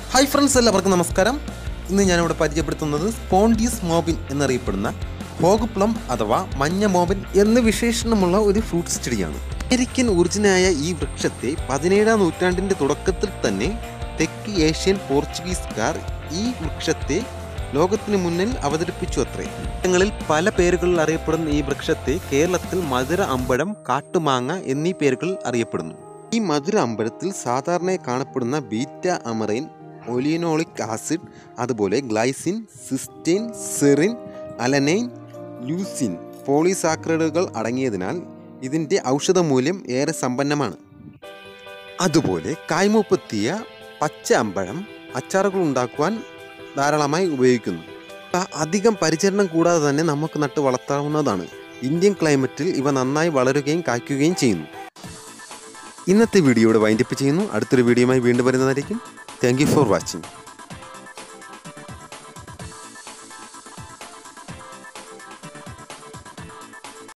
hi friends എല്ലാവർക്കും നമസ്കാരം ഇന്ന് ഞാനിവിടെ പരിചയപ്പെടുത്തുന്നത് സ്പോണ്ടിയസ് മോബിൻ എന്നറിയപ്പെടുന്ന ഹോഗ് പ്ലം അഥവാ മഞ്ഞ മോബിൻ എന്ന് വിശേഷണമുള്ള ഒരു ഫ്രൂട്ട്സ് ചെടിയാണ് അമേരിക്കൻ ഒറിജിനായ ഈ വൃക്ഷത്തെ പതിനേഴാം നൂറ്റാണ്ടിൻ്റെ തുടക്കത്തിൽ തന്നെ തെക്ക് ഏഷ്യൻ പോർച്ചുഗീസുകാർ ഈ വൃക്ഷത്തെ ലോകത്തിന് മുന്നിൽ അവതരിപ്പിച്ചു അത്രേ ങ്ങളിൽ പല പേരുകളിൽ അറിയപ്പെടുന്ന ഈ വൃക്ഷത്തെ കേരളത്തിൽ മധുര അമ്പഴം കാട്ടുമാങ്ങ എന്നീ പേരുകളിൽ അറിയപ്പെടുന്നു ഈ മധുര അമ്പഴത്തിൽ സാധാരണയായി കാണപ്പെടുന്ന ബീറ്റ അമറൈൻ ഒലിനോളിക് ആസിഡ് അതുപോലെ glycine cysteine serine alanine leucine പോളിസാക്രൈഡുകൾ അടങ്ങിയതിനാൽ ഇതിൻ്റെ ഔഷധമൂല്യം ഏറെ സമ്പന്നമാണ് അതുപോലെ കായ്മൂപ്പെത്തിയ പച്ച അമ്പഴം അച്ചാറുകൾ ഉണ്ടാക്കുവാൻ ധാരാളമായി ഉപയോഗിക്കുന്നു ഇവ അധികം പരിചരണം കൂടാതെ തന്നെ നമുക്ക് നട്ട് വളർത്താവുന്നതാണ് ഇന്ത്യൻ ക്ലൈമറ്റിൽ ഇവ നന്നായി വളരുകയും കായ്ക്കുകയും ചെയ്യുന്നു ഇന്നത്തെ വീഡിയോയുടെ വൈൻഡപ്പ് ചെയ്യുന്നു അടുത്തൊരു വീഡിയോയുമായി വീണ്ടും വരുന്നതായിരിക്കും താങ്ക് യു ഫോർ വാച്ചിങ്